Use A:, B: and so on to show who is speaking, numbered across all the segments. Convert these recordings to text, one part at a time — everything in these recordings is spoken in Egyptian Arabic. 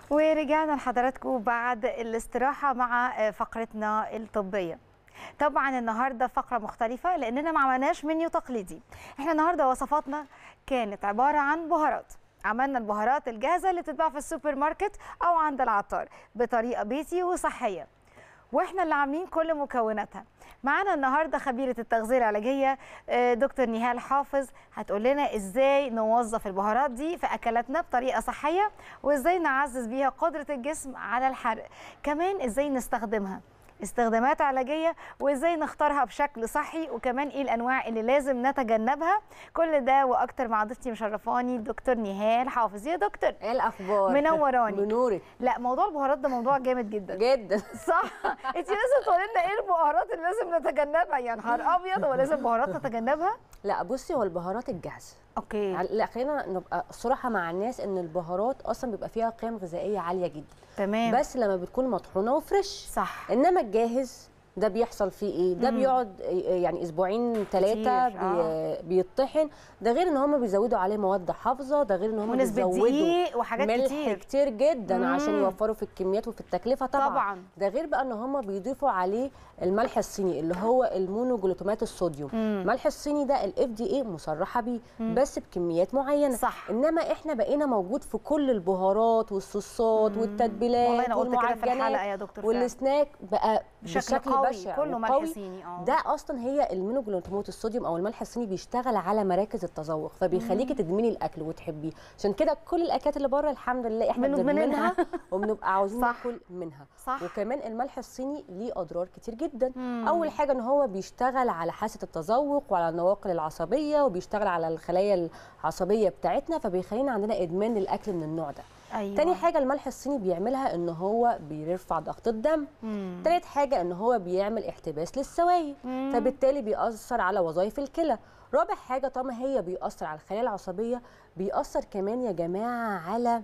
A: ورجعنا لحضراتكم بعد الاستراحة مع فقرتنا الطبية طبعا النهاردة فقرة مختلفة لأننا ما عملناش منيو تقليدي احنا النهاردة وصفاتنا كانت عبارة عن بهارات عملنا البهارات الجاهزة اللي بتتباع في السوبر ماركت أو عند العطار بطريقة بيتي وصحية واحنا اللي عاملين كل مكوناتها معانا النهارده خبيره التغذيه العلاجيه دكتور نهال حافظ هتقول لنا ازاي نوظف البهارات دي في اكلاتنا بطريقه صحيه وازاي نعزز بيها قدره الجسم على الحرق كمان ازاي نستخدمها استخدامات علاجيه وازاي نختارها بشكل صحي وكمان ايه الانواع اللي لازم نتجنبها كل ده واكتر مع ضيفتي مشرفاني الدكتور نهال حافظ يا دكتور
B: ايه الاخبار
A: منوراني
B: بنورك
A: لا موضوع البهارات ده موضوع جامد جدا
B: جدا
A: صح انت لازم تقولي لنا ايه البهارات اللي لازم نتجنبها يعني نهار ابيض هو لازم بهارات نتجنبها
B: لا بصي هو البهارات الجاهزه
A: اوكي
B: لا خلينا نبقى صراحه مع الناس ان البهارات اصلا بيبقى فيها قيم غذائيه عاليه جدا
A: تمام
B: بس لما بتكون مطحونه وفريش
A: صح
B: انما الجاهز ده بيحصل فيه ايه ده
A: مم.
B: بيقعد يعني اسبوعين ثلاثه
A: كتير، آه.
B: بي بيطحن ده غير ان هم بيزودوا عليه مواد حافظه ده غير ان هم
A: ونسبه
B: بيزودوا
A: دقيق وحاجات
B: ملح
A: كتير
B: كتير جدا
A: مم.
B: عشان يوفروا في الكميات وفي التكلفه طبعا,
A: طبعاً.
B: ده غير بقى ان هم بيضيفوا عليه الملح الصيني اللي هو المونوجلوتامات الصوديوم
A: مم.
B: الملح الصيني ده الاف دي اي مصرحه بيه بس بكميات معينه
A: صح.
B: انما احنا بقينا موجود في كل البهارات والصوصات والتدبيلات
A: والله انا قلت كده في الحلقه
B: والمعجنات
A: يا دكتور فعلا.
B: والسناك بقى
A: بشكل
B: بشكل
A: قوي
B: بشع
A: كله ملح
B: وقوي.
A: صيني اه
B: ده اصلا هي المونوجلوتامات الصوديوم او الملح الصيني بيشتغل على مراكز التذوق فبيخليكي تدمني الاكل وتحبيه عشان كده كل الاكلات اللي بره الحمد لله احنا
A: بندمنها.
B: بندمنها وبنبقى عاوزين
A: صح.
B: ناكل منها
A: صح
B: وكمان الملح الصيني ليه اضرار كتير جدا
A: مم.
B: اول حاجه ان هو بيشتغل على حاسه التذوق وعلى النواقل العصبيه وبيشتغل على الخلايا العصبيه بتاعتنا فبيخلينا عندنا ادمان للاكل من النوع ده
A: ايوه
B: تاني حاجه الملح الصيني بيعملها ان هو بيرفع ضغط الدم
A: مم.
B: تالت حاجة ان هو بيعمل احتباس للسوائل
A: مم.
B: فبالتالي بيأثر على وظائف الكلى رابع حاجة طالما هي بيأثر على الخلايا العصبية بيأثر كمان يا جماعة على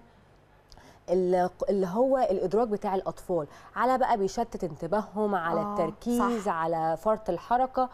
B: ال- اللي هو الادراك بتاع الاطفال على بقى بيشتت انتباههم على
A: آه،
B: التركيز
A: صح.
B: على فرط الحركه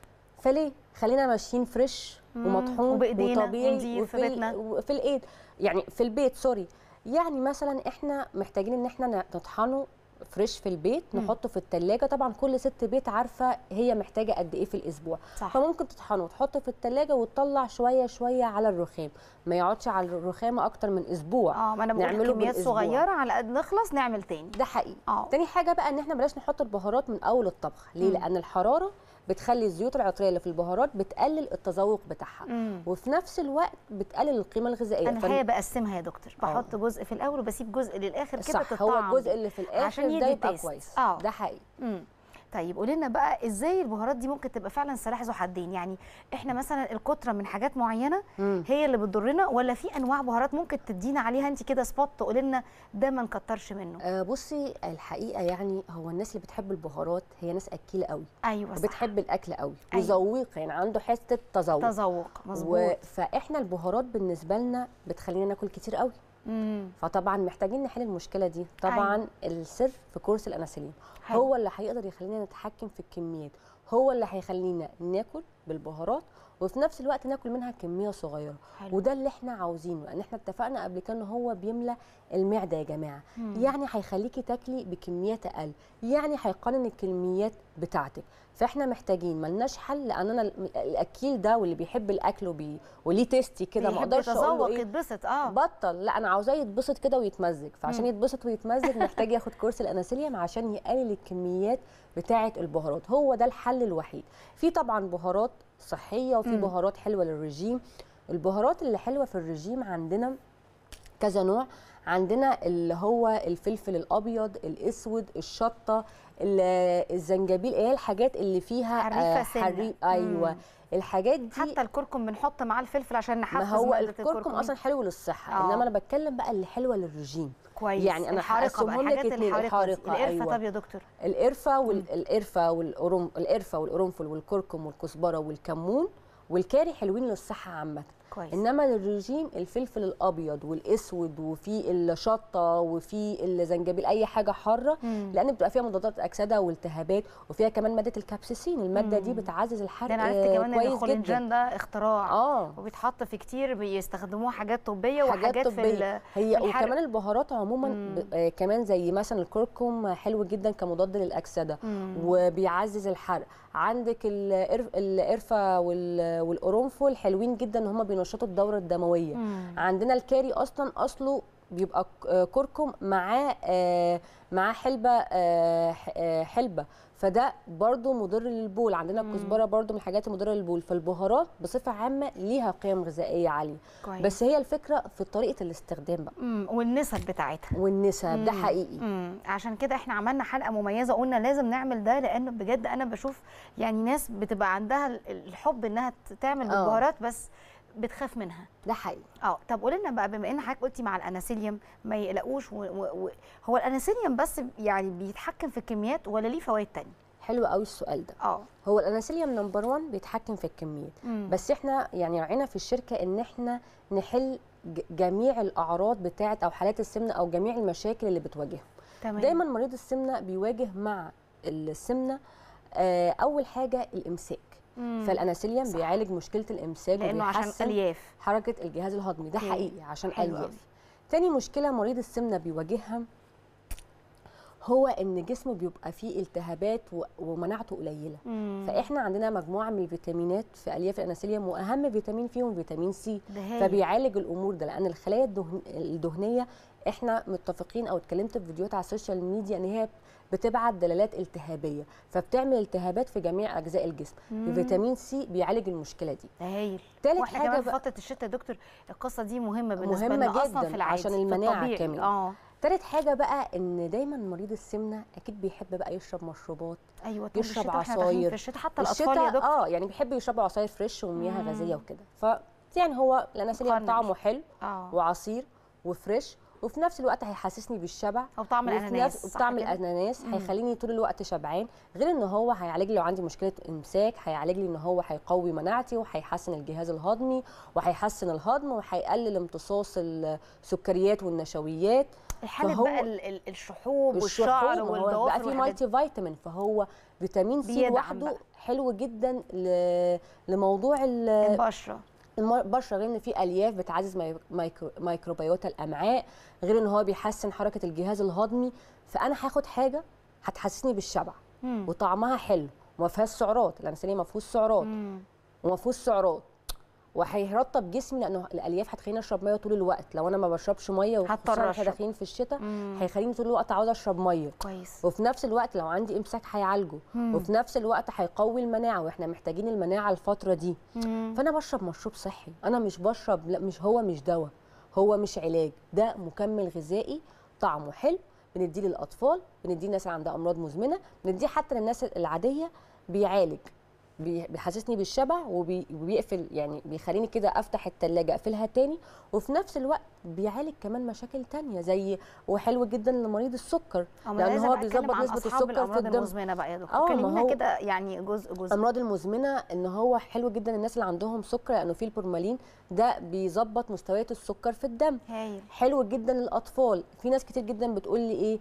B: فليه خلينا ماشيين فريش
A: مم،
B: ومطحون
A: وبإيدينا
B: وطبيعي
A: ونضيف في
B: وفي
A: بيتنا.
B: ال- وفي الايد يعني في البيت سوري يعني مثلا احنا محتاجين ان احنا نطحنه فريش في البيت
A: مم.
B: نحطه في التلاجة طبعا كل ست بيت عارفه هي محتاجه قد ايه في الاسبوع
A: صح
B: فممكن تطحنه وتحطه في التلاجة وتطلع شويه شويه على الرخام ما يقعدش على الرخامه اكتر من اسبوع
A: اه ما انا بقول
B: نعمله
A: كميات
B: بالأسبوع.
A: صغيره على قد نخلص نعمل تاني
B: ده حقيقي
A: اه
B: تاني حاجه بقى ان احنا بلاش نحط البهارات من اول الطبخ ليه
A: مم.
B: لان الحراره بتخلي الزيوت العطريه اللي في البهارات بتقلل التذوق بتاعها
A: مم.
B: وفي نفس الوقت بتقلل القيمه الغذائيه
A: انا
B: فن-
A: الحقيقه بقسمها يا دكتور
B: آه.
A: بحط جزء في الاول وبسيب جزء للاخر كده
B: صح هو
A: تتطعم.
B: الجزء اللي في الاخر
A: عشان
B: ده
A: يدي
B: يبقى
A: تيست.
B: كويس
A: آه.
B: ده حقيقي
A: امم طيب قولي لنا بقى ازاي البهارات دي ممكن تبقى فعلا سلاح ذو حدين يعني احنا مثلا الكتره من حاجات معينه
B: مم.
A: هي اللي بتضرنا ولا في انواع بهارات ممكن تدينا عليها انت كده سبوت تقولي لنا ده ما نكترش منه
B: آه بصي الحقيقه يعني هو الناس اللي بتحب البهارات هي ناس اكيله قوي
A: ايوه صح
B: وبتحب الاكل قوي
A: أيوة.
B: وذويق يعني عنده حته تذوق
A: تذوق مظبوط
B: و... فاحنا البهارات بالنسبه لنا بتخلينا ناكل كتير قوي
A: امم
B: فطبعا محتاجين نحل المشكله دي طبعا
A: أيوة.
B: السر في كورس الانسولين
A: حلو.
B: هو اللي هيقدر يخلينا نتحكم في الكميات هو اللي هيخلينا ناكل بالبهارات وفي نفس الوقت ناكل منها كميه صغيره
A: حلو.
B: وده اللي احنا عاوزينه لان احنا اتفقنا قبل كده ان هو بيملى المعده يا جماعه
A: مم.
B: يعني هيخليكي تاكلي بكميات اقل يعني هيقنن الكميات بتاعتك فاحنا محتاجين ملناش حل لان انا ال- الاكيل ده واللي بيحب الاكل وبي... وليه تيستي كده ما
A: بيحب
B: اقدرش اقول له
A: يتذوق
B: ايه
A: يتبسط اه
B: بطل لا انا عاوزاه يتبسط كده ويتمزج فعشان
A: مم.
B: يتبسط ويتمزج محتاج ياخد كورس الاناسيليوم عشان يقلل الكميات بتاعه البهارات هو ده الحل الوحيد في طبعا بهارات صحيه وفي
A: مم.
B: بهارات حلوه للرجيم البهارات اللي حلوه في الرجيم عندنا كذا نوع عندنا اللي هو الفلفل الابيض الاسود الشطه ال- الزنجبيل اللي هي الحاجات اللي فيها
A: حريفة
B: آه،
A: سنة.
B: حري- ايوه
A: مم.
B: الحاجات دي
A: حتى الكركم بنحط معاه الفلفل عشان
B: ما
A: نحفز
B: هو
A: مادة
B: الكركم اصلا حلو للصحه
A: آه.
B: انما انا بتكلم بقى اللي حلوه للرجيم
A: كويس
B: يعني أنا
A: الحارقه بقى
B: هقسمهم لك
A: الحاجات
B: اتنين،
A: الحارقه دي.
B: الحارقة،
A: القرفه
B: أيوة.
A: طب يا دكتور
B: القرفه والقرفه والقرم القرفه والقرنفل والكركم والكزبره والكمون والكاري حلوين للصحه عامه
A: كويس
B: انما للرجيم الفلفل الابيض والاسود وفي الشطه وفي الزنجبيل اي حاجه حاره
A: مم.
B: لان بتبقى فيها مضادات اكسده والتهابات وفيها كمان ماده الكابسيسين الماده دي
A: مم.
B: بتعزز الحرق
A: ده انا عرفت
B: آه،
A: كمان ان
B: كويس جدا
A: الخوليجين ده اختراع
B: اه
A: وبيتحط في كتير بيستخدموه حاجات طبيه
B: حاجات
A: وحاجات في
B: طبية.
A: ال-
B: هي
A: في الحرق.
B: وكمان البهارات عموما
A: مم.
B: ب... آه كمان زي مثلا الكركم حلو جدا كمضاد للاكسده
A: مم.
B: وبيعزز الحرق عندك القرف- القرفه وال- والقرنفل حلوين جدا ان هم بينشطوا الدوره الدمويه
A: مم.
B: عندنا الكاري اصلا اصله بيبقى ك- آه، كركم معاه آه، معاه حلبه آه، ح- آه، حلبه فده برضو مضر للبول عندنا
A: مم.
B: الكزبره برضو من الحاجات المضره للبول فالبهارات بصفه عامه ليها قيم غذائيه عاليه
A: كويس
B: بس هي الفكره في طريقه الاستخدام بقى
A: مم. والنسب بتاعتها
B: والنسب ده
A: مم.
B: حقيقي
A: مم. عشان كده احنا عملنا حلقه مميزه قلنا لازم نعمل ده لانه بجد انا بشوف يعني ناس بتبقى عندها ال- الحب انها ت- تعمل
B: آه.
A: بالبهارات بس بتخاف منها
B: ده حقيقي
A: اه طب قولي لنا بقى بما ان حضرتك قلتي مع الاناسيليوم ما يقلقوش و... و... و... هو الاناسيليوم بس يعني بيتحكم في الكميات ولا ليه فوائد تانية
B: حلو قوي السؤال ده
A: اه
B: هو الاناسيليوم نمبر 1 بيتحكم في الكميات
A: مم.
B: بس احنا يعني راعينا في الشركه ان احنا نحل ج- جميع الاعراض بتاعه او حالات السمنه او جميع المشاكل اللي بتواجههم
A: تمام
B: دايما مريض السمنه بيواجه مع السمنه آه، اول حاجه الامساك
A: مم.
B: فالاناسيليوم
A: صح.
B: بيعالج مشكله الامساك
A: لانه عشان
B: وبيحسن
A: الياف
B: حركه الجهاز الهضمي ده
A: أوكي.
B: حقيقي عشان
A: حلو
B: الياف
A: أوي.
B: تاني مشكله مريض السمنه بيواجهها هو ان جسمه بيبقى فيه التهابات و- ومناعته قليله
A: مم.
B: فاحنا عندنا مجموعه من الفيتامينات في الياف الاناسيليوم واهم فيتامين فيهم فيتامين سي
A: ده هايل.
B: فبيعالج الامور ده لان الخلايا الدهن الدهنيه احنا متفقين او اتكلمت في فيديوهات على السوشيال ميديا ان هي بتبعت دلالات التهابيه فبتعمل التهابات في جميع اجزاء الجسم
A: مم.
B: فيتامين سي بيعالج المشكله دي
A: ده هايل
B: تالت
A: واحنا
B: حاجة
A: كمان في
B: بقى-
A: فتره الشتاء يا دكتور القصه دي مهمه بالنسبه
B: مهمة
A: لنا اصلا
B: جداً
A: في العادي
B: عشان
A: في
B: المناعة
A: الطبيعي.
B: كمان.
A: اه
B: تالت حاجه بقى ان دايما مريض السمنه اكيد بيحب بقى يشرب مشروبات
A: ايوه طول
B: يشرب
A: الشتاء واحنا داخلين
B: عصاير.
A: في الشتاء حتى الاطفال يا
B: الشتاء
A: دكتور
B: اه يعني بيحب يشربوا عصاير فريش ومياه
A: مم.
B: غازيه وكده ف يعني هو الاناسيليوم
A: مقنن.
B: طعمه حلو
A: اه
B: وعصير وفريش وفي نفس الوقت هيحسسني بالشبع
A: او طعم
B: وفي
A: الاناناس
B: نفس-
A: صح
B: وطعم
A: كده؟
B: الاناناس
A: مم.
B: هيخليني طول الوقت شبعان غير ان هو هيعالج لي لو عندي مشكله امساك هيعالج لي ان هو هيقوي مناعتي وهيحسن الجهاز الهضمي وهيحسن الهضم وهيقلل امتصاص السكريات والنشويات
A: الحالة
B: فهو
A: بقى ال- ال- الشحوب
B: الشحوم،
A: والشعر
B: ما هو بقى
A: والضوافر
B: في
A: والحاجات دي.
B: مالتي فيتامين فهو فيتامين سي
A: بيدعم
B: لوحده
A: بقى.
B: حلو جدا ل- لموضوع ال-
A: البشره
B: الم- البشره غير ان في الياف بتعزز ماي- مايكرو ميكروبيوتا الامعاء غير ان هو بيحسن حركه الجهاز الهضمي فانا هاخد حاجه هتحسسني بالشبع
A: مم.
B: وطعمها حلو وما فيهاش سعرات الانسولين ما فيهوش سعرات
A: مم.
B: وما فيهوش سعرات وهيرطب جسمي لانه الالياف هتخليني اشرب ميه طول الوقت لو انا ما بشربش ميه
A: هضطر
B: وخصوصا احنا
A: أشرب.
B: داخلين في الشتاء
A: مم.
B: هيخليني طول الوقت عاوزه اشرب ميه
A: كويس
B: وفي نفس الوقت لو عندي امساك هيعالجه
A: مم.
B: وفي نفس الوقت هيقوي المناعه واحنا محتاجين المناعه الفتره دي
A: مم.
B: فانا بشرب مشروب صحي انا مش بشرب لا مش هو مش دواء هو مش علاج ده مكمل غذائي طعمه حلو بنديه للاطفال بنديه للناس اللي عندها امراض مزمنه بنديه حتى للناس العاديه بيعالج بي- بيحسسني بالشبع وبي- وبيقفل يعني بيخليني كده افتح التلاجة اقفلها تاني وفي نفس الوقت بيعالج كمان مشاكل تانية زي وحلو جدا لمريض السكر
A: أما
B: لان
A: لازم
B: هو
A: أتكلم
B: بيظبط
A: عن
B: نسبه
A: أصحاب
B: السكر في
A: الامراض
B: الدم
A: المزمنه بقى يا دكتور
B: آه، ما
A: كلمينا
B: هو-
A: كده يعني جزء جزء
B: الامراض المزمنه ان هو حلو جدا الناس اللي عندهم سكر لانه فيه البورمالين ده بيظبط مستويات السكر في الدم
A: هايل
B: حلو جدا للاطفال في ناس كتير جدا بتقول لي ايه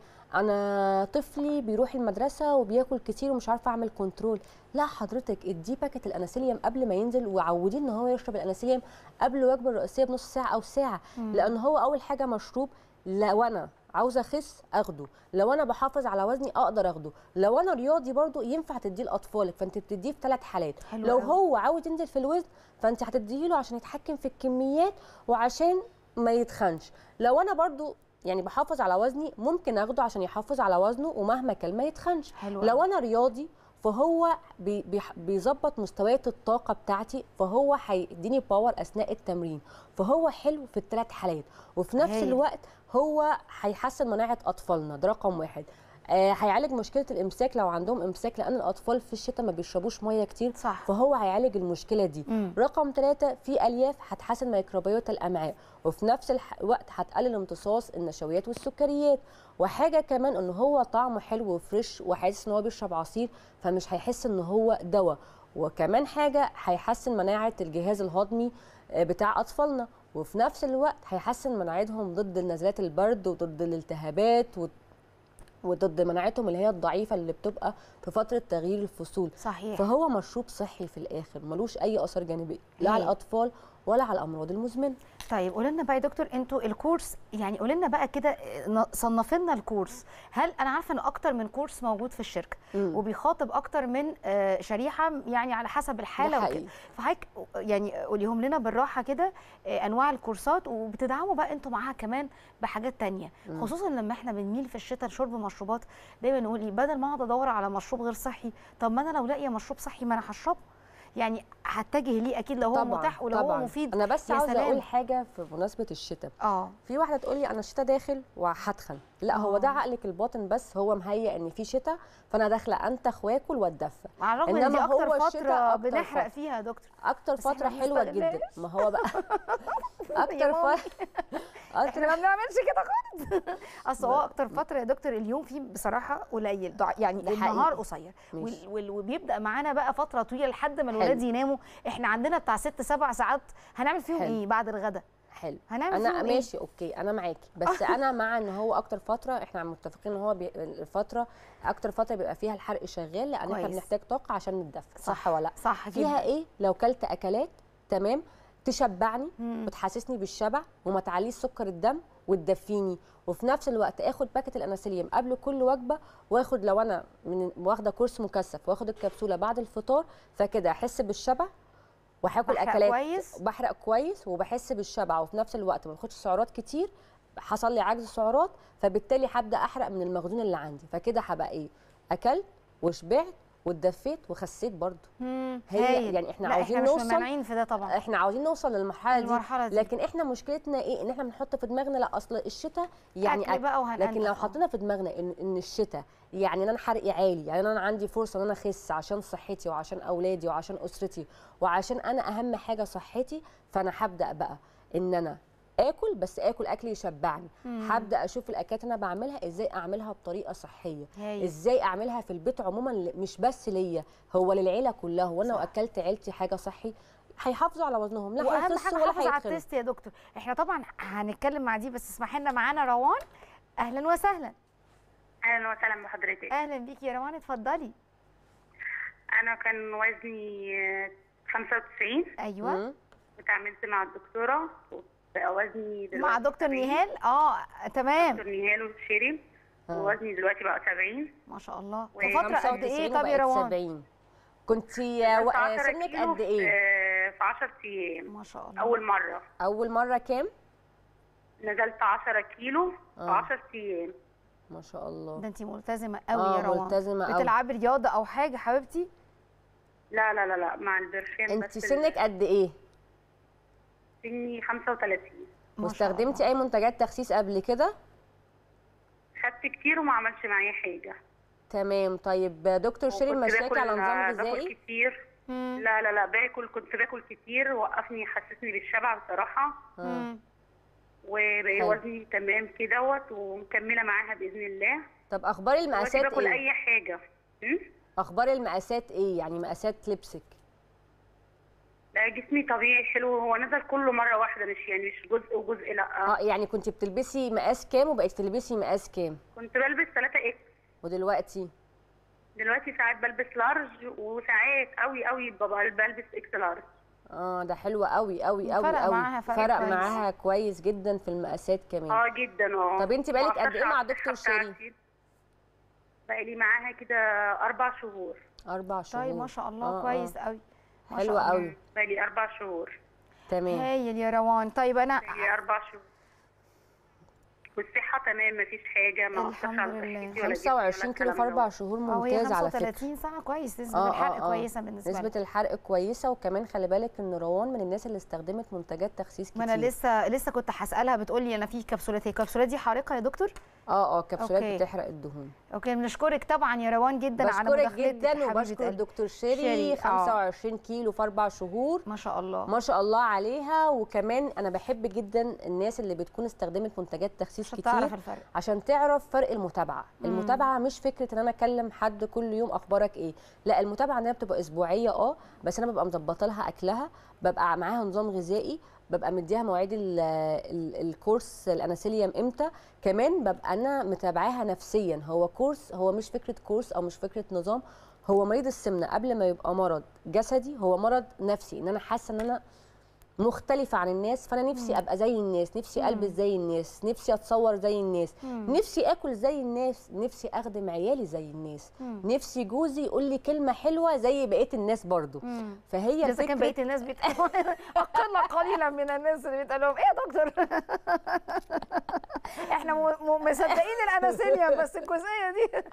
B: انا طفلي بيروح المدرسه وبياكل كتير ومش عارفه اعمل كنترول لا حضرتك اديه باكت الاناسيليوم قبل ما ينزل وعوديه ان هو يشرب الاناسيليوم قبل الوجبه الرئيسيه بنص ساعه او ساعه
A: مم.
B: لان هو اول حاجه مشروب لو انا عاوزه اخس اخده لو انا بحافظ على وزني اقدر اخده لو انا رياضي برضو ينفع تديه لاطفالك فانت بتديه في ثلاث حالات
A: حلو
B: لو
A: أوي.
B: هو عاوز ينزل في الوزن فانت هتديه له عشان يتحكم في الكميات وعشان ما يتخنش لو انا برضو يعني بحافظ على وزني ممكن اخده عشان يحافظ على وزنه ومهما كان ما يتخنش
A: حلو
B: لو
A: أوي.
B: انا رياضي فهو بي- بيح- بيظبط مستويات الطاقه بتاعتي فهو هيديني باور اثناء التمرين فهو حلو في الثلاث حالات وفي نفس
A: هايل.
B: الوقت هو هيحسن مناعه اطفالنا ده رقم واحد آه هيعالج مشكله الامساك لو عندهم امساك لان الاطفال في الشتاء ما بيشربوش ميه كتير
A: صح
B: فهو هيعالج المشكله دي
A: مم.
B: رقم ثلاثة في الياف هتحسن ميكروبيوتا الامعاء وفي نفس الح- الوقت هتقلل امتصاص النشويات والسكريات وحاجه كمان ان هو طعمه حلو وفريش وحاسس ان هو بيشرب عصير فمش هيحس ان هو دواء وكمان حاجه هيحسن مناعه الجهاز الهضمي آه، بتاع اطفالنا وفي نفس الوقت هيحسن مناعتهم ضد نزلات البرد وضد الالتهابات و- وضد مناعتهم اللي هي الضعيفه اللي بتبقى في فتره تغيير الفصول
A: صحيح
B: فهو مشروب صحي في الاخر ملوش اي اثار جانبيه لا على
A: هي.
B: الاطفال ولا على الامراض المزمنه
A: طيب قولي لنا بقى يا دكتور انتوا الكورس يعني قولي لنا بقى كده ن- صنفي لنا الكورس هل انا عارفه ان اكتر من كورس موجود في الشركه
B: مم.
A: وبيخاطب اكتر من آه، شريحه يعني على حسب الحاله
B: ده
A: وكده
B: حقيقي.
A: فحضرتك يعني قوليهم لنا بالراحه كده آه، انواع الكورسات وبتدعموا بقى انتوا معاها كمان بحاجات تانية
B: مم.
A: خصوصا لما احنا بنميل في الشتاء لشرب مشروبات دايما نقول ايه بدل ما اقعد ادور على مشروب غير صحي طب ما انا لو لاقيه مشروب صحي ما انا هشربه يعني هتجه ليه اكيد لو هو
B: طبعا
A: متاح ولو هو
B: طبعا
A: مفيد
B: انا بس
A: يا
B: عاوزه
A: سلام.
B: اقول حاجه في مناسبه الشتاء
A: اه
B: في واحده تقول لي انا الشتاء داخل وهتخن لا هو ده
A: آه.
B: عقلك الباطن بس هو مهيئ ان في شتاء فانا داخله انتخ واكل واتدفى
A: مع الرغم ان دي
B: إنما هو
A: اكتر
B: الشتاء
A: فتره
B: أكتر
A: بنحرق
B: فترة.
A: فيها يا دكتور
B: اكتر
A: بس إحنا
B: فتره
A: ما
B: حلوه
A: بنستغلهاش.
B: جدا ما هو بقى
A: يا
B: اكتر
A: مامي.
B: فتره
A: احنا ما بنعملش كده خالص اصل هو اكتر فتره يا دكتور اليوم فيه بصراحه قليل ضع- يعني
B: ده
A: النهار
B: حقيقي.
A: قصير
B: ماشي.
A: وال- وال- وبيبدا معانا بقى فتره طويله لحد ما الولاد
B: حلو.
A: يناموا احنا عندنا بتاع ست سبع ساعات هنعمل فيهم
B: حلو.
A: ايه بعد الغداء
B: حلو
A: هنعمل
B: انا
A: فيهم ايه
B: ماشي اوكي انا معاكي بس انا مع ان هو اكتر فتره احنا متفقين ان هو بي... الفتره اكتر فتره بيبقى فيها الحرق شغال لان احنا
A: كويس.
B: بنحتاج طاقه عشان نتدفى صح ولا لا
A: صح
B: فيها
A: جدا
B: ايه لو كلت اكلات تمام تشبعني
A: مم.
B: وتحسسني بالشبع وما تعليش سكر الدم وتدفيني وفي نفس الوقت اخد باكت الانسولين قبل كل وجبه واخد لو انا من واخده كورس مكثف واخد الكبسوله بعد الفطار فكده احس بالشبع وهاكل
A: بحرق
B: اكلات
A: كويس.
B: بحرق كويس وبحس بالشبع وفي نفس الوقت ما باخدش سعرات كتير حصل لي عجز سعرات فبالتالي هبدا احرق من المخزون اللي عندي فكده هبقى ايه اكلت وشبعت واتدفيت وخسيت برضو
A: مم.
B: هي
A: هايل.
B: يعني احنا
A: لا
B: عاوزين
A: احنا مش
B: نوصل
A: مانعين في ده طبعا
B: احنا عاوزين نوصل للمرحله دي,
A: المرحلة دي.
B: لكن احنا مشكلتنا ايه ان احنا بنحط في دماغنا لا اصل الشتاء يعني
A: أكل
B: أكل.
A: بقى وهنأنف.
B: لكن لو
A: آه.
B: حطينا في دماغنا ان ان الشتاء يعني ان انا حرقي عالي يعني انا عندي فرصه ان انا اخس عشان صحتي وعشان اولادي وعشان اسرتي وعشان انا اهم حاجه صحتي فانا هبدا بقى ان انا اكل بس اكل اكل يشبعني
A: مم.
B: هبدا اشوف الاكلات اللي انا بعملها ازاي اعملها بطريقه صحيه
A: هايل.
B: ازاي اعملها في البيت عموما ل- مش بس ليا هو للعيله كلها وانا
A: صح.
B: واكلت عيلتي حاجه صحي هيحافظوا على وزنهم لا
A: واهم
B: هيخسوا
A: حاجه
B: ولا
A: حافظ على
B: هيتخنوا
A: التيست يا دكتور احنا طبعا هنتكلم مع دي بس اسمحي لنا معانا روان اهلا وسهلا
C: اهلا وسهلا بحضرتك
A: اهلا بيكي يا روان اتفضلي
C: انا كان وزني آه، 95
A: ايوه
B: مم.
C: وتعاملت مع الدكتوره وبقى وزني دلوقتي
A: مع دكتور
C: 70.
A: نهال اه تمام
C: دكتور نهال وشيرين
B: آه.
C: ووزني دلوقتي بقى 70
A: ما شاء الله
C: و-
A: في فتره قد ايه
B: 95
A: طب يا
B: وبقت
A: روان
B: 70 كنت
C: نزلت 10
B: سنك
C: كيلو
B: قد
C: في-
B: ايه
C: آه، في 10 ايام
A: ما شاء الله
C: اول مره
B: اول مره كام
C: نزلت 10 كيلو في
B: آه.
C: 10 ايام
B: ما شاء الله
A: ده انت ملتزمه قوي
B: آه،
A: يا روان
B: ملتزمة قوي.
A: بتلعبي رياضه او حاجه حبيبتي
C: لا لا لا لا مع البرشام
B: انت
C: بس
B: سنك قد ايه
C: سني 35
A: ما شاء
B: واستخدمتي
A: الله.
B: اي منتجات تخسيس قبل كده
C: خدت كتير وما عملش معايا حاجه
B: تمام طيب دكتور شيرين
C: وكنت
B: مشاكل
C: باكل-
B: على نظام
C: آه،
B: غذائي
C: باكل كتير
A: مم.
C: لا لا لا باكل كنت باكل كتير وقفني حسسني بالشبع بصراحه
B: آه.
A: مم.
C: وبقى
B: حلو.
C: وزني تمام كدهوت ومكمله معاها باذن الله
B: طب اخبار
C: دلوقتي
B: المقاسات
C: باكل
B: ايه
C: اي حاجه م?
B: اخبار المقاسات ايه يعني مقاسات لبسك
C: لا جسمي طبيعي حلو هو نزل كله مره واحده مش يعني مش جزء وجزء لا
B: اه يعني كنت بتلبسي مقاس كام وبقيت تلبسي مقاس كام
C: كنت بلبس 3 اكس
B: ودلوقتي
C: دلوقتي ساعات بلبس لارج وساعات قوي قوي ببقى بلبس اكس لارج
B: اه ده حلو قوي قوي قوي
A: فرق
B: قوي
A: معاها فرق
B: فرق
A: كويس.
B: معاها كويس جدا في المقاسات كمان
C: اه جدا اه
B: طب انت بقالك قد ايه
C: مأثرش
B: مع
C: على
B: دكتور
C: الصحة
B: شيري؟
C: بتاعتي. بقالي معاها كده اربع شهور
B: اربع شهور
A: طيب ما شاء الله
B: آه، آه.
A: كويس قوي ما شاء
B: حلو
A: الله.
B: قوي
C: بقالي اربع شهور
B: تمام
A: هايل يا روان طيب انا
C: بقالي اربع شهور والصحه تمام مفيش حاجه ما اثرش
A: الحمد
C: على
A: لله.
C: صحتي ولا جسمي
B: 25
C: ولا
B: كيلو في
C: الكلام
B: اربع
C: دوت.
B: شهور
A: اه هي
B: ممتاز على فكره
A: 35 سنه كويس نسبه
B: آه،
A: الحرق
B: آه، آه.
A: كويسه بالنسبه
B: نسبة
A: لها
B: الحرق كويسة وكمان خلي بالك ان روان من الناس اللي استخدمت منتجات تخسيس كتير
A: ما انا لسه لسه كنت هسالها بتقول لي انا في كبسولات هي الكبسولات دي حارقه يا دكتور
B: اه اه كبسولات
A: أوكي.
B: بتحرق الدهون
A: اوكي بنشكرك طبعا يا روان جدا على
B: بشكرك
A: مداخلتك
B: جدا
A: حبيبة
B: وبشكر
A: قلبي.
B: دكتور شيري
A: شيري، آه.
B: 25 كيلو في اربع شهور
A: ما شاء الله
B: ما شاء الله عليها وكمان انا بحب جدا الناس اللي بتكون استخدمت منتجات تخسيس
A: عشان
B: كتير
A: تعرف الفرق
B: عشان تعرف فرق المتابعه المتابعه مش فكره ان انا اكلم حد كل يوم اخبارك ايه لا المتابعه عندنا بتبقى اسبوعيه اه بس انا ببقى مظبطه لها اكلها ببقى معاها نظام غذائي ببقى مديها مواعيد ال- ال- الكورس الاناسيليوم امتى كمان ببقى انا متابعاها نفسيا هو كورس هو مش فكره كورس او مش فكره نظام هو مريض السمنه قبل ما يبقى مرض جسدي هو مرض نفسي ان انا حاسه ان انا مختلفة عن الناس فأنا نفسي أبقى زي الناس نفسي ألبس زي الناس نفسي أتصور زي الناس نفسي أكل زي الناس نفسي أخدم عيالي زي الناس نفسي جوزي يقول لي كلمة حلوة زي بقية الناس برضو فهي
A: اذا كان
B: الفكرة
A: بقيه الناس بيتقالوا اقل قليلا من الناس اللي بيتقال لهم ايه يا دكتور احنا م- م- مصدقين الاناسيليوم بس الجزئيه دي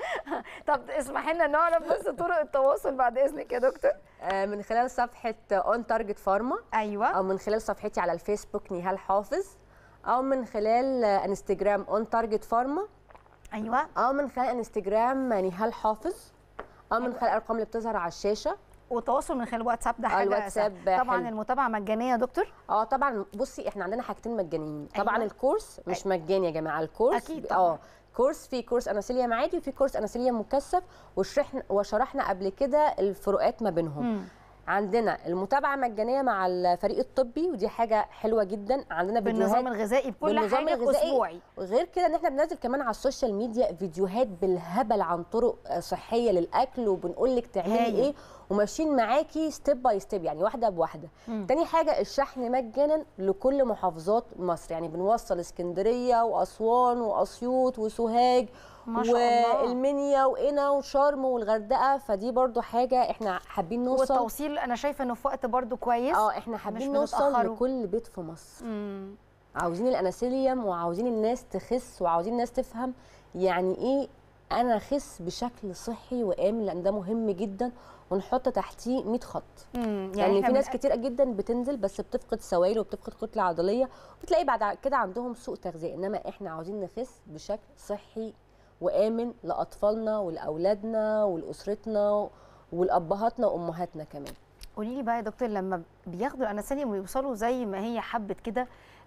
A: طب اسمح لنا نعرف بس طرق التواصل بعد اذنك يا دكتور
B: آه، من خلال صفحة اون تارجت فارما
A: ايوه
B: أو من خلال صفحتي على الفيسبوك نهال حافظ أو من خلال آه، انستجرام اون تارجت فارما
A: ايوه
B: أو من خلال انستجرام نهال حافظ أو من خلال الأرقام اللي بتظهر على الشاشة
A: وتواصل من خلال الواتساب ده
B: آه،
A: حاجه
B: الواتساب
A: سهلة. طبعا
B: حلو.
A: المتابعه مجانيه يا دكتور
B: اه طبعا بصي احنا عندنا حاجتين مجانيين طبعا
A: أيوة.
B: الكورس مش مجاني يا جماعه الكورس
A: أكيد طبعاً.
B: اه كورس في كورس اناسيليوم عادي وفي كورس اناسيليوم مكثف وشرحنا وشرحنا قبل كده الفروقات ما بينهم
A: مم.
B: عندنا المتابعه مجانيه مع الفريق الطبي ودي حاجه حلوه جدا عندنا
A: بالنظام
B: فيديوهات
A: الغذائي بكل
B: بالنظام
A: حاجه
B: الغذائي.
A: اسبوعي
B: غير كده ان احنا بننزل كمان على السوشيال ميديا فيديوهات بالهبل عن طرق آه، صحيه للاكل وبنقول لك تعملي
A: هايل.
B: ايه وماشيين معاكي ستيب باي ستيب يعني واحده بواحده
A: مم.
B: تاني حاجه الشحن مجانا لكل محافظات مصر يعني بنوصل اسكندريه واسوان واسيوط وسوهاج
A: ما شاء الله.
B: والمنيا وقنا وشرم والغردقه فدي برضو حاجه احنا حابين نوصل
A: والتوصيل انا شايفه انه في وقت برضو كويس
B: اه احنا حابين
A: مش
B: نوصل
A: بنتأخروا.
B: لكل بيت في مصر
A: مم.
B: عاوزين الاناسيليوم وعاوزين الناس تخس وعاوزين الناس تفهم يعني ايه انا اخس بشكل صحي وامن لان ده مهم جدا ونحط تحتيه 100 خط
A: مم.
B: يعني,
A: إحنا
B: في ناس
A: بن-
B: كتير جدا بتنزل بس بتفقد سوائل وبتفقد كتله عضليه وبتلاقي بعد كده عندهم سوء تغذيه انما احنا عاوزين نخس بشكل صحي وامن لاطفالنا ولاولادنا ولاسرتنا ولابهاتنا وامهاتنا كمان
A: قولي لي بقى يا دكتور لما بياخدوا الاناسيليوم ويوصلوا زي ما هي حبت كده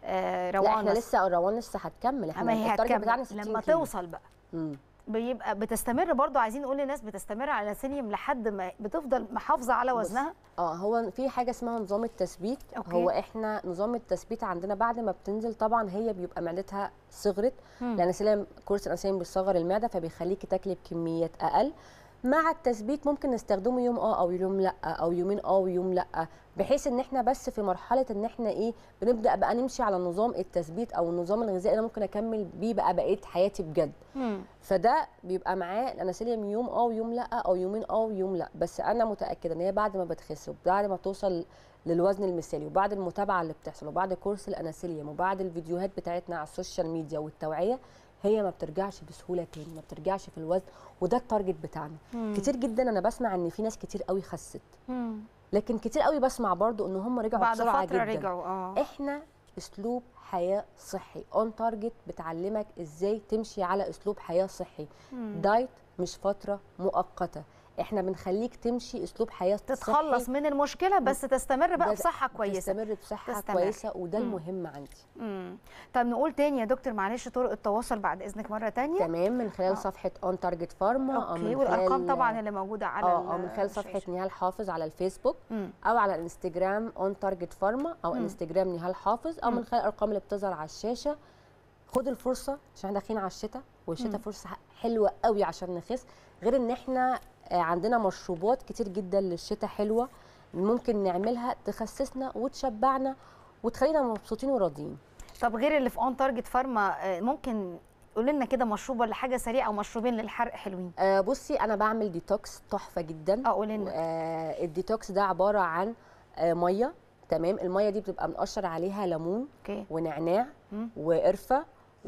A: آه
B: لا
A: روان
B: احنا
A: بس.
B: لسه روان لسه هتكمل احنا
A: اما هي
B: التارجت بتاعنا
A: هتكمل
B: 60
A: لما
B: كيلو.
A: توصل بقى
B: مم.
A: بيبقى بتستمر برضو عايزين نقول للناس بتستمر على الاناسيليوم لحد ما بتفضل محافظه على
B: بص،
A: وزنها
B: اه هو في حاجه اسمها نظام التثبيت
A: أوكي.
B: هو احنا نظام التثبيت عندنا بعد ما بتنزل طبعا هي بيبقى معدتها صغرت
A: مم.
B: لان سلام كورس الانسولين بيصغر المعده فبيخليكي تاكلي بكميات اقل مع التثبيت ممكن نستخدمه يوم اه او يوم لا او يومين اه ويوم لا بحيث ان احنا بس في مرحله ان احنا ايه بنبدا بقى نمشي على نظام التثبيت او النظام الغذائي انا ممكن اكمل بيه بقى بقيه حياتي بجد
A: مم.
B: فده بيبقى معاه الاناسيليوم يوم اه ويوم لا او يومين اه ويوم لا بس انا متاكده ان هي بعد ما بتخس وبعد ما توصل للوزن المثالي وبعد المتابعه اللي بتحصل وبعد كورس الاناسيليوم وبعد الفيديوهات بتاعتنا على السوشيال ميديا والتوعيه هي ما بترجعش بسهوله تاني ما بترجعش في الوزن وده التارجت بتاعنا
A: مم.
B: كتير جدا انا بسمع ان في ناس كتير قوي خست
A: مم.
B: لكن كتير قوي بسمع برضو ان هم رجعوا
A: بعد
B: بسرعه
A: فتره
B: جدا
A: رجعوا اه
B: احنا اسلوب حياه صحي اون تارجت بتعلمك ازاي تمشي على اسلوب حياه صحي
A: مم.
B: دايت مش فتره مؤقته احنا بنخليك تمشي اسلوب حياه
A: تتخلص
B: صحي
A: من المشكله بس تستمر بقى
B: ده-
A: بصحه كويسه
B: تستمر بصحه
A: تستمر.
B: كويسه وده
A: مم.
B: المهم عندي
A: مم. طب نقول تاني يا دكتور معلش طرق التواصل بعد اذنك مره تانية
B: تمام من خلال
A: آه.
B: صفحه اون تارجت فارما او
A: اوكي
B: من
A: والارقام
B: خلال-
A: طبعا اللي موجوده على
B: اه او من خلال
A: الشاشة.
B: صفحه نهال حافظ على الفيسبوك
A: مم.
B: او على الانستجرام اون تارجت فارما او
A: مم.
B: انستجرام نهال حافظ او
A: مم.
B: من خلال الارقام اللي بتظهر على الشاشه خد الفرصه عشان احنا داخلين على الشتاء والشتاء
A: مم.
B: فرصه حلوه قوي عشان نخس غير ان احنا آه، عندنا مشروبات كتير جدا للشتاء حلوه ممكن نعملها تخسسنا وتشبعنا وتخلينا مبسوطين وراضيين
A: طب غير اللي في اون تارجت فارما آه، ممكن قول لنا كده مشروب ولا حاجه سريعه او مشروبين للحرق حلوين
B: آه، بصي انا بعمل ديتوكس تحفه جدا
A: اه قول لنا
B: آه، الديتوكس ده عباره عن آه، ميه تمام الميه دي بتبقى مقشر عليها ليمون
A: اوكي
B: ونعناع
A: مم.
B: وقرفه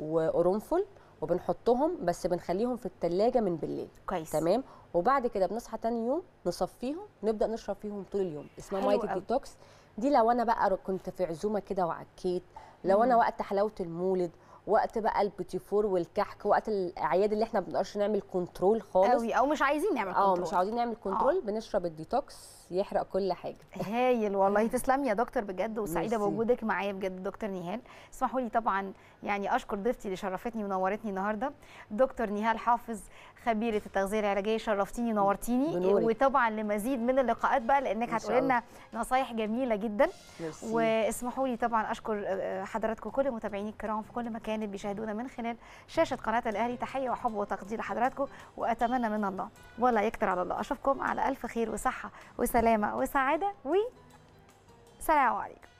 B: وقرنفل وبنحطهم بس بنخليهم في التلاجة من بالليل
A: كويس
B: تمام وبعد كده بنصحى تاني يوم نصفيهم نبدا نشرب فيهم طول اليوم اسمها
A: حلو
B: ميه
A: قوي.
B: الديتوكس دي لو انا بقى كنت في عزومه كده وعكيت لو انا
A: مم.
B: وقت حلاوه المولد وقت بقى البتيفور والكحك وقت الاعياد اللي احنا ما بنقدرش نعمل كنترول خالص
A: قوي او مش عايزين نعمل
B: اه
A: كنترول
B: مش عاوزين نعمل كنترول بنشرب الديتوكس يحرق كل حاجه
A: هايل والله تسلمي يا دكتور بجد وسعيده
B: ميرسي.
A: بوجودك معايا بجد دكتور نهال اسمحوا لي طبعا يعني اشكر ضيفتي اللي شرفتني ونورتني النهارده دكتور نهال حافظ خبيره التغذيه العلاجيه شرفتيني ونورتيني
B: بنورك.
A: وطبعا لمزيد من اللقاءات بقى لانك
B: إن شاء
A: هتقولي لنا نصايح جميله جدا
B: ميرسي.
A: واسمحوا لي طبعا اشكر آه، حضراتكم كل متابعيني الكرام في كل مكان اللي بيشاهدونا من خلال شاشه قناه الاهلي تحيه وحب وتقدير لحضراتكم واتمنى من الله ولا يكتر على الله اشوفكم على الف خير وصحه وسلامه وسعاده وسلام عليكم